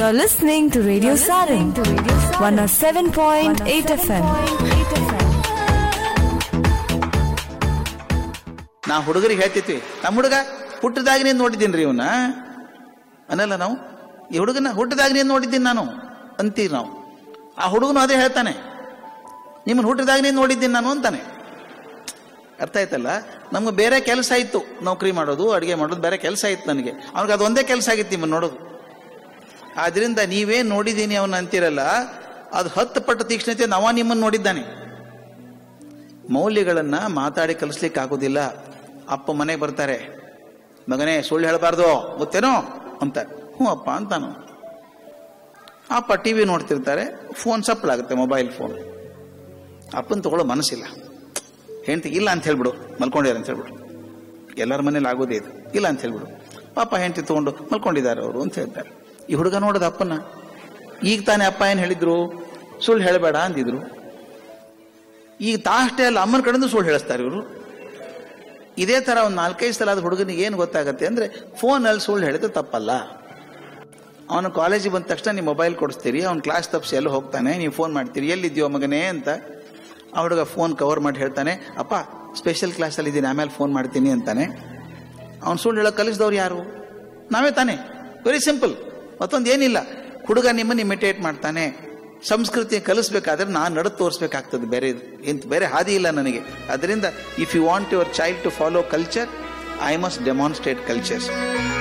You're listening to Radio Sarin, 107.8 FM. ನಾ ಹುಡುಗರಿಗೆ ಹೇಳ್ತಿದ್ವಿ ನಮ್ಮ ಹುಡುಗ ಹುಟ್ಟಿದಾಗಿನೇ ನೋಡಿದ್ದೀನಿ ರೀ ಇವನ್ನ ಅನ್ನಲ್ಲ ನಾವು ಈ ಹುಡುಗನ ಹುಟ್ಟಿದಾಗಿನೇ ನೋಡಿದ್ದೀನಿ ನಾನು ಅಂತೀವಿ ನಾವು ಆ ಹುಡುಗನು ಅದೇ ಹೇಳ್ತಾನೆ ನಿಮ್ಮನ್ನು ಹುಟ್ಟಿದಾಗನೇ ನೋಡಿದ್ದೀನಿ ನಾನು ಅಂತಾನೆ ಅರ್ಥ ಆಯ್ತಲ್ಲ ನಮ್ಗೆ ಬೇರೆ ಕೆಲಸ ಇತ್ತು ನೌಕರಿ ಮಾಡೋದು ಅಡುಗೆ ಮಾಡೋದು ಬೇರೆ ಕೆಲಸ ಇತ್ತು ನನಗೆ ಅವ್ನಿಗೆ ಅದೊಂದೇ ಕೆಲಸ ಆಗಿತ್ತು ನಿಮ್ಮನ್ನು ನೋಡೋದು ಆದ್ರಿಂದ ನೀವೇ ನೋಡಿದ್ದೀನಿ ಅವನ್ನ ಅಂತಿರಲ್ಲ ಅದು ಹತ್ತು ಪಟ್ಟು ತೀಕ್ಷ್ಣತೆ ನವ ನಿಮ್ಮನ್ನು ನೋಡಿದ್ದಾನೆ ಮೌಲ್ಯಗಳನ್ನ ಮಾತಾಡಿ ಕಲಿಸ್ಲಿಕ್ಕೆ ಆಗೋದಿಲ್ಲ ಅಪ್ಪ ಮನೆಗೆ ಬರ್ತಾರೆ ಮಗನೇ ಸುಳ್ಳು ಹೇಳಬಾರ್ದು ಗೊತ್ತೇನೋ ಅಂತ ಹ್ಞೂ ಅಪ್ಪ ಅಂತಾನು ಅಪ್ಪ ಟಿ ವಿ ನೋಡ್ತಿರ್ತಾರೆ ಫೋನ್ ಸಪ್ಪಳಾಗುತ್ತೆ ಮೊಬೈಲ್ ಫೋನ್ ಅಪ್ಪನ ತಗೊಳ್ಳೋ ಮನಸ್ಸಿಲ್ಲ ಹೆಂಡತಿ ಇಲ್ಲ ಅಂತ ಹೇಳ್ಬಿಡು ಮಲ್ಕೊಂಡಿದ್ದಾರೆ ಅಂತ ಹೇಳ್ಬಿಡು ಎಲ್ಲರ ಮನೇಲಿ ಆಗೋದೇ ಇದು ಇಲ್ಲ ಅಂತ ಹೇಳ್ಬಿಡು ಪಾಪ ಹೆಂಡತಿ ತಗೊಂಡು ಮಲ್ಕೊಂಡಿದ್ದಾರೆ ಅವರು ಅಂತ ಹೇಳ್ತಾರೆ ಈ ಹುಡುಗ ನೋಡೋದು ಅಪ್ಪನ ಈಗ ತಾನೇ ಅಪ್ಪ ಏನು ಹೇಳಿದ್ರು ಸುಳ್ಳು ಹೇಳಬೇಡ ಅಂದಿದ್ರು ಈಗ ತಾ ಅಷ್ಟೇ ಅಲ್ಲ ಅಮ್ಮನ ಕಡೆಯಿಂದ ಸುಳ್ಳು ಹೇಳಿಸ್ತಾರೆ ಇವರು ಇದೇ ತರ ಒಂದು ನಾಲ್ಕೈದು ಸಲ ಆದ ಹುಡುಗನಿಗೆ ಏನು ಗೊತ್ತಾಗತ್ತೆ ಅಂದ್ರೆ ಫೋನಲ್ಲಿ ಸುಳ್ಳು ಹೇಳಿದ್ರೆ ತಪ್ಪಲ್ಲ ಅವನು ಕಾಲೇಜಿಗೆ ಬಂದ ತಕ್ಷಣ ನೀವು ಮೊಬೈಲ್ ಕೊಡಿಸ್ತೀರಿ ಅವ್ನು ಕ್ಲಾಸ್ ತಪ್ಪಿಸಿ ಎಲ್ಲ ಹೋಗ್ತಾನೆ ನೀವು ಫೋನ್ ಮಾಡ್ತೀರಿ ಎಲ್ಲಿದ್ಯೋ ಮಗನೇ ಅಂತ ಆ ಹುಡುಗ ಫೋನ್ ಕವರ್ ಮಾಡಿ ಹೇಳ್ತಾನೆ ಅಪ್ಪ ಸ್ಪೆಷಲ್ ಕ್ಲಾಸಲ್ಲಿ ಇದ್ದೀನಿ ಆಮೇಲೆ ಫೋನ್ ಮಾಡ್ತೀನಿ ಅಂತಾನೆ ಅವ್ನು ಸುಳ್ಳು ಹೇಳೋ ಕಲಿಸಿದವ್ರು ಯಾರು ನಾವೇ ತಾನೇ ವೆರಿ ಸಿಂಪಲ್ ಮತ್ತೊಂದು ಏನಿಲ್ಲ ಹುಡುಗ ನಿಮ್ಮನ್ನು ಇಮಿಟೇಟ್ ಮಾಡ್ತಾನೆ ಸಂಸ್ಕೃತಿ ಕಲಿಸ್ಬೇಕಾದ್ರೆ ನಾನು ನಡೆ ತೋರಿಸ್ಬೇಕಾಗ್ತದೆ ಬೇರೆ ಎಂತ ಬೇರೆ ಹಾದಿ ಇಲ್ಲ ನನಗೆ ಅದರಿಂದ if you want your child to follow culture I must demonstrate cultures